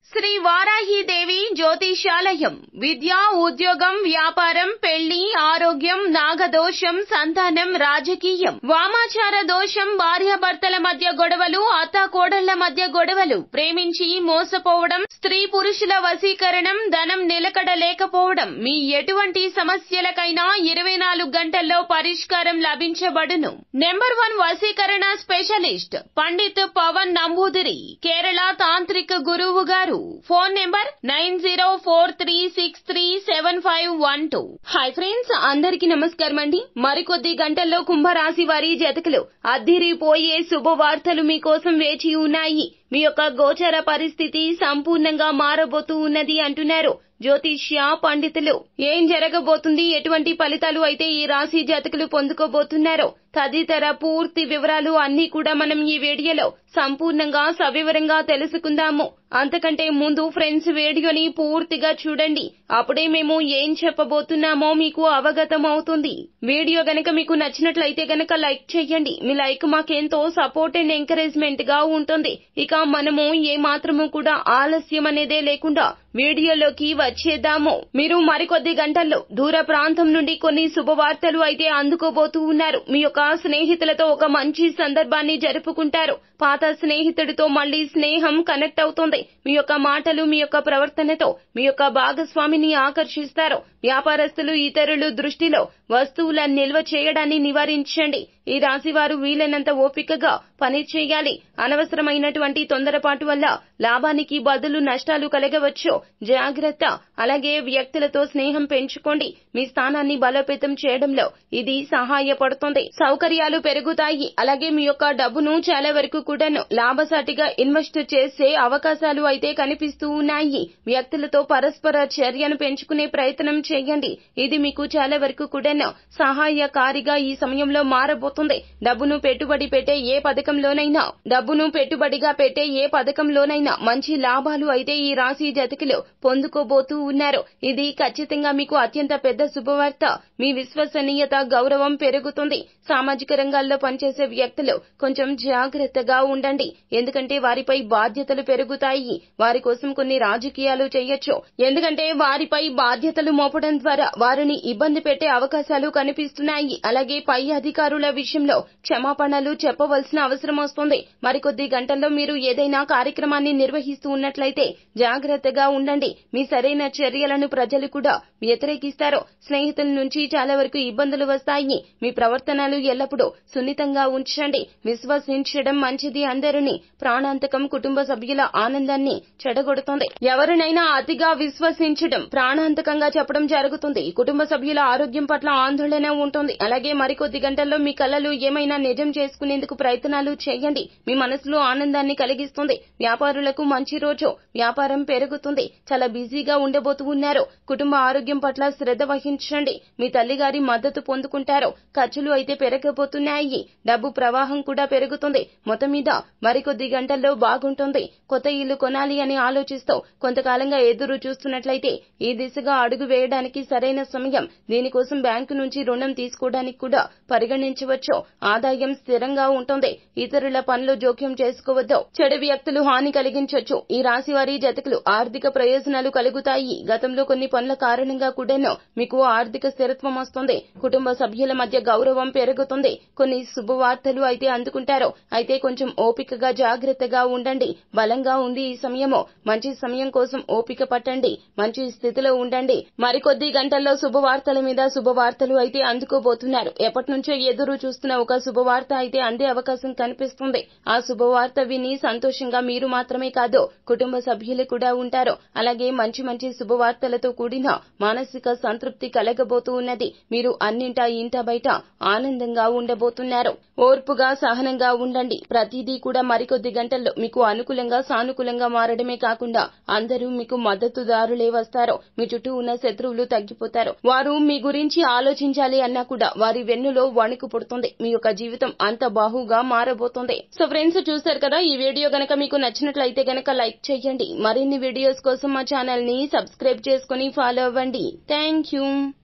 శ్రీ వారాహిదేవి జ్యోతిషాలయం విద్య ఉద్యోగం వ్యాపారం పెళ్లి ఆరోగ్యం నాగదోషం సంతానం రాజకీయం వామాచార దోషం భార్యాభర్తల మధ్య గొడవలు అత్తాకోడళ్ల మధ్య గొడవలు ప్రేమించి మోసపోవడం స్త్రీ పురుషుల వశీకరణం ధనం నిలకడ లేకపోవడం మీ ఎటువంటి సమస్యలకైనా ఇరవై నాలుగు గంటల్లో పరిష్కారం లభించబడును నెంబర్ వన్ వశీకరణ స్పెషలిస్ట్ పండిత్ పవన్ నంబూదిరి కేరళ తాంత్రిక గురువు గారు phone number nine zero four three six three seven five one two hi friends అందరికి నమస్కారం అండి మరికొద్ది గంటల్లో కుంభరాశి వారి జతకులు అద్దిరిపోయే శుభవార్తలు మీకోసం వేచి ఉన్నాయి మీ యొక్క గోచర పరిస్థితి సంపూర్ణంగా మారబోతూ ఉన్నది అంటున్నారు జ్యోతిష్య పండితులు ఏం జరగబోతుంది ఎటువంటి ఫలితాలు అయితే ఈ రాశి జాతకులు పొందుకోబోతున్నారో తదితర పూర్తి వివరాలు అన్ని కూడా మనం ఈ వీడియోలో సంపూర్ణంగా సవివరంగా తెలుసుకుందాము అంతకంటే ముందు ఫ్రెండ్స్ వీడియోని పూర్తిగా చూడండి అప్పుడే మేము ఏం చెప్పబోతున్నామో మీకు అవగతం అవుతుంది వీడియో గనక మీకు నచ్చినట్లయితే గనక లైక్ చేయండి మీ లైక్ మాకెంతో సపోర్ట్ అండ్ ఎంకరేజ్మెంట్ గా ఉంటుంది ఇక మనము ఏ మాత్రము కూడా ఆలస్యం అనేదే లేకుండా వీడియోలోకి వచ్చేద్దాము మీరు మరికొద్ది గంటల్లో దూర ప్రాంతం నుండి కొన్ని శుభవార్తలు అయితే అందుకోబోతూ ఉన్నారు మీ యొక్క స్నేహితులతో ఒక మంచి సందర్భాన్ని జరుపుకుంటారు పాత స్నేహితుడితో మళ్లీ స్నేహం కనెక్ట్ అవుతుంది మీ యొక్క మాటలు మీ యొక్క ప్రవర్తనతో మీ యొక్క భాగస్వామిని ఆకర్షిస్తారు వ్యాపారస్తులు ఇతరులు దృష్టిలో వస్తువుల నిల్వ చేయడాన్ని నివారించండి ఈ రాశి వారు వీలైనంత ఓపికగా పని చేయాలి అనవసరమైనటువంటి తొందరపాటు వల్ల లాభానికి బదులు నష్టాలు కలగవచ్చు జాగ్రత్త అలాగే వ్యక్తులతో స్నేహం పెంచుకోండి మీ స్థానాన్ని బలోపేతం చేయడంలో ఇది సహాయపడుతుంది సౌకర్యాలు పెరుగుతాయి అలాగే మీ యొక్క డబ్బును చాలా వరకు కూడాను లాభసాటిగా ఇన్వెస్ట్ చేసే అవకాశాలు అయితే కనిపిస్తూ ఉన్నాయి వ్యక్తులతో పరస్పర చర్యను పెంచుకునే ప్రయత్నం చేయండి ఇది మీకు చాలా వరకు కూడాను సహాయకారిగా ఈ సమయంలో మారబోతుంది డబ్బును పెట్టుబడి పెట్టే ఏ పథకంలోనైనా డబ్బును పెట్టుబడిగా పెట్టే ఏ పథకంలోనైనా మంచి లాభాలు అయితే ఈ రాశి జతకులు పొందుకోబోతూ ఉన్నారు ఇది ఖచ్చితంగా మీకు అత్యంత పెద్ద శుభవార్త మీ విశ్వసనీయత గౌరవం పెరుగుతుంది సామాజిక రంగాల్లో పనిచేసే వ్యక్తులు కొంచెం జాగ్రత్తగా ఉండండి ఎందుకంటే వారిపై బాధ్యతలు పెరుగుతాయి వారి కోసం కొన్ని రాజకీయాలు చేయొచ్చు ఎందుకంటే వారిపై బాధ్యతలు మోపడం ద్వారా వారిని ఇబ్బంది పెట్టే అవకాశాలు కనిపిస్తున్నాయి అలాగే పై అధికారుల విషయంలో క్షమాపణలు చెప్పవలసిన అవసరం వస్తుంది మరికొద్ది గంటల్లో మీరు ఏదైనా కార్యక్రమాన్ని నిర్వహిస్తూ ఉన్నట్లయితే జాగ్రత్తగా ఉండండి మీ సరైన చర్యలను ప్రజలు కూడా వ్యతిరేకిస్తారు స్నేహితుల నుంచి చాలా వరకు ఇబ్బందులు వస్తాయి మీ ప్రవర్తనలు ఎల్లప్పుడూ సున్నితంగా ఉంచండి విశ్వసించడం మంచిది అందరినీ ప్రాణాంతకం కుటుంబ సభ్యుల ఆనందాన్ని చెడగొడుతుంది ఎవరినైనా అతిగా విశ్వసించడం ప్రాణాంతకంగా చెప్పడం జరుగుతుంది కుటుంబ సభ్యుల ఆరోగ్యం పట్ల ఆందోళన ఉంటుంది అలాగే మరికొద్ది గంటల్లో మీ కళలు ఏమైనా నిజం చేసుకునేందుకు ప్రయత్నాలు చేయండి మీ మనసులో ఆనందాన్ని కలిగిస్తుంది వ్యాపారులకు మంచి రోజు వ్యాపారం పెరుగుతుంది చాలా బిజీగా ఉండబోతూ ఉన్నారు కుటుంబ ఆరోగ్యం పట్ల శ్రద్ధ వహించండి మీ తల్లిగారి మద్దతు పొందుకుంటారు ఖర్చులు అయితే పెరగబోతున్నాయి డబ్బు ప్రవాహం కూడా పెరుగుతుంది మొత్తం మీద మరికొద్ది గంటల్లో బాగుంటుంది కొత్త ఇల్లు కొనాలి అని ఆలోచిస్తూ కొంతకాలంగా ఎదురు చూస్తున్నట్లయితే ఈ దిశగా అడుగు వేయడానికి సరైన సమయం దీనికోసం బ్యాంకు నుంచి రుణం తీసుకోవడానికి కూడా పరిగణించవచ్చు ఆదాయం స్థిరంగా ఉంటుంది ఇతరుల పనులు జోక్యం చేసుకోవద్దు చెడు వ్యక్తులు హాని కలిగించవచ్చు ఈ రాశి వారి జతకులు ఆర్థిక ప్రయోజనాలు కలుగుతాయి గతంలో కొన్ని పనుల కారణంగా కూడాను మీకు ఆర్థిక స్థిరత్వం వస్తుంది కుటుంబ సభ్యుల మధ్య గౌరవం పెరుగుతుంది కొన్ని శుభవార్తలు అయితే అందుకుంటారు అయితే కొంచెం ఓపికగా జాగ్రత్తగా ఉండండి బలంగా ఉంది ఈ సమయము మంచి సమయం కోసం ఓపిక పట్టండి మంచి స్థితిలో ఉండండి మరికొద్ది గంటల్లో శుభవార్తల మీద శుభవార్తలు అయితే అందుకోబోతున్నారు ఎప్పటి నుంచో ఎదురు చూస్తున్న ఒక శుభవార్త అయితే అందే అవకాశం కనిపిస్తుంది ఆ శుభవార్త విని సంతోషంగా మీరు మాత్రమే కాదు కుటుంబ సభ్యులు కూడా ఉంటారు అలాగే మంచి మంచి శుభవార్తలతో కూడిన మానసిక సంతృప్తి కలగబోతూ ఉన్నది మీరు అన్నింటా ఇంట బయట ఆనందంగా ఉండబోతున్నారు ఓర్పుగా సహనంగా ఉండండి ప్రతిదీ కూడా మరికొద్ది గంటల్లో మీకు అనుకూలంగా సానుకూలంగా మారడమే కాకుండా అందరూ మీకు మద్దతుదారులే వస్తారు మీ చుట్టూ ఉన్న శత్రువులు తగ్గిపోతారు వారు మీ గురించి ఆలోచించాలి అన్నా కూడా వారి వెన్నులో వణుకు పుడుతుంది మీ యొక్క జీవితం అంత బాహుగా మారబోతుంది సో ఫ్రెండ్స్ చూసారు కదా ఈ వీడియో గనక మీకు నచ్చినట్లయితే గనక లైక్ చేయండి మరిన్ని వీడియోస్ కోసం మా ఛానల్ ని సబ్స్క్రైబ్ చేసుకుని ఫాలో అవ్వండి థ్యాంక్ యూ